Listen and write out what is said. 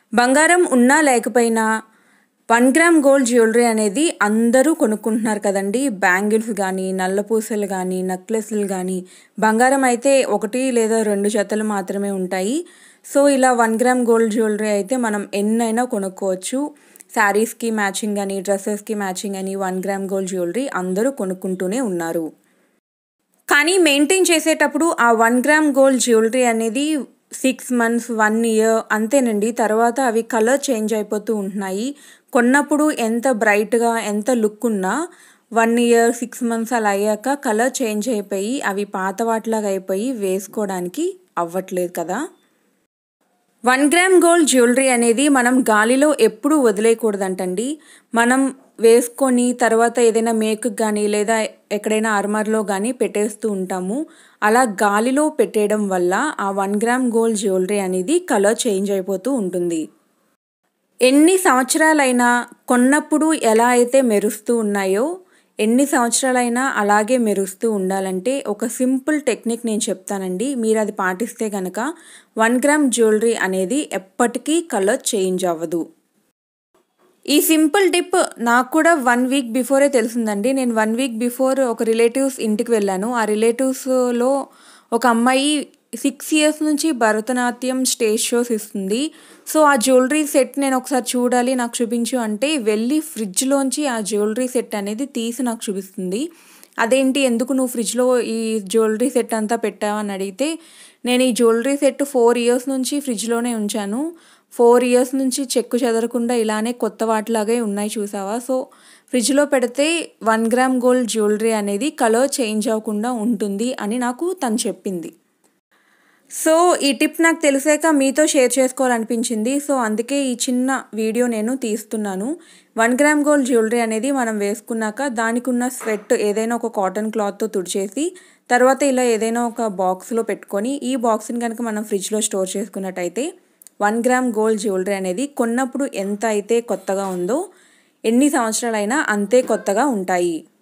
బంగారం ఉన్నా లేకపోయినా వన్ గ్రామ్ గోల్డ్ జ్యువెలరీ అనేది అందరూ కొనుక్కుంటున్నారు కదండి బ్యాంగిల్స్ కానీ నల్లపూసలు కానీ నెక్లెస్లు కానీ బంగారం అయితే ఒకటి లేదా రెండు జతలు మాత్రమే ఉంటాయి సో ఇలా వన్ గ్రామ్ గోల్డ్ జ్యువెలరీ అయితే మనం ఎన్నైనా కొనుక్కోవచ్చు శారీస్కి మ్యాచింగ్ అని డ్రెస్సెస్కి మ్యాచింగ్ అని వన్ గ్రామ్ గోల్డ్ జ్యువెలరీ అందరూ కొనుక్కుంటూనే ఉన్నారు కానీ మెయింటైన్ చేసేటప్పుడు ఆ వన్ గ్రామ్ గోల్డ్ జ్యువెలరీ అనేది సిక్స్ మంత్స్ వన్ ఇయర్ అంతేనండి తర్వాత అవి కలర్ చేంజ్ అయిపోతూ ఉంటున్నాయి కొన్నప్పుడు ఎంత బ్రైట్గా ఎంత లుక్ ఉన్నా వన్ ఇయర్ సిక్స్ మంత్స్ అలా అయ్యాక కలర్ చేంజ్ అయిపోయి అవి పాత వాటిలాగా అయిపోయి వేసుకోవడానికి అవ్వట్లేదు కదా వన్ గ్రామ్ గోల్డ్ జ్యువెలరీ అనేది మనం గాలిలో ఎప్పుడూ వదిలేయకూడదంటండి మనం వేసుకొని తర్వాత ఏదైనా మేక్ కానీ లేదా ఎక్కడైనా అర్మర్లో కానీ పెట్టేస్తూ ఉంటాము అలా గాలిలో పెట్టేయడం వల్ల ఆ వన్ గ్రామ్ గోల్డ్ జ్యువెలరీ అనేది కలర్ చేంజ్ అయిపోతూ ఉంటుంది ఎన్ని సంవత్సరాలైనా కొన్నప్పుడు ఎలా అయితే మెరుస్తూ ఉన్నాయో ఎన్ని సంవత్సరాలైనా అలాగే మెరుస్తూ ఉండాలంటే ఒక సింపుల్ టెక్నిక్ నేను చెప్తానండి మీరు అది పాటిస్తే కనుక వన్ గ్రామ్ జ్యువెలరీ అనేది ఎప్పటికీ కలర్ చేంజ్ అవ్వదు ఈ సింపుల్ టిప్ నాకు కూడా వన్ వీక్ బిఫోరే తెలిసిందండి నేను వన్ వీక్ బిఫోర్ ఒక రిలేటివ్స్ ఇంటికి వెళ్ళాను ఆ రిలేటివ్స్లో ఒక అమ్మాయి సిక్స్ ఇయర్స్ నుంచి భరతనాట్యం స్టేజ్ షోస్ ఇస్తుంది సో ఆ జ్యువెలరీ సెట్ నేను ఒకసారి చూడాలి నాకు చూపించు అంటే వెళ్ళి ఫ్రిడ్జ్లోంచి ఆ జ్యువెలరీ సెట్ అనేది తీసి నాకు చూపిస్తుంది అదేంటి ఎందుకు నువ్వు ఫ్రిడ్జ్లో ఈ జ్యువెలరీ సెట్ అంతా పెట్టావు అని అడిగితే నేను ఈ జ్యువెలరీ సెట్ ఫోర్ ఇయర్స్ నుంచి ఫ్రిడ్జ్లోనే ఉంచాను ఫోర్ ఇయర్స్ నుంచి చెక్కు చెదరకుండా ఇలానే కొత్త వాటిలాగే ఉన్నాయి చూసావా సో ఫ్రిడ్జ్లో పెడితే వన్ గ్రామ్ గోల్డ్ జ్యువెలరీ అనేది కలర్ చేంజ్ అవ్వకుండా ఉంటుంది అని నాకు తను చెప్పింది సో ఈ టిప్ నాకు తెలిసాక మీతో షేర్ చేసుకోవాలనిపించింది సో అందుకే ఈ చిన్న వీడియో నేను తీస్తున్నాను వన్ గ్రామ్ గోల్డ్ జ్యువెలరీ అనేది మనం వేసుకున్నాక దానికి ఉన్న స్వెట్ ఏదైనా ఒక కాటన్ క్లాత్తో తుడిచేసి తర్వాత ఇలా ఏదైనా ఒక బాక్స్లో పెట్టుకొని ఈ బాక్స్ని కనుక మనం ఫ్రిడ్జ్లో స్టోర్ చేసుకున్నట్టయితే వన్ గ్రామ్ గోల్డ్ జ్యువెలరీ అనేది కొన్నప్పుడు ఎంత అయితే కొత్తగా ఉందో ఎన్ని సంవత్సరాలైనా అంతే కొత్తగా ఉంటాయి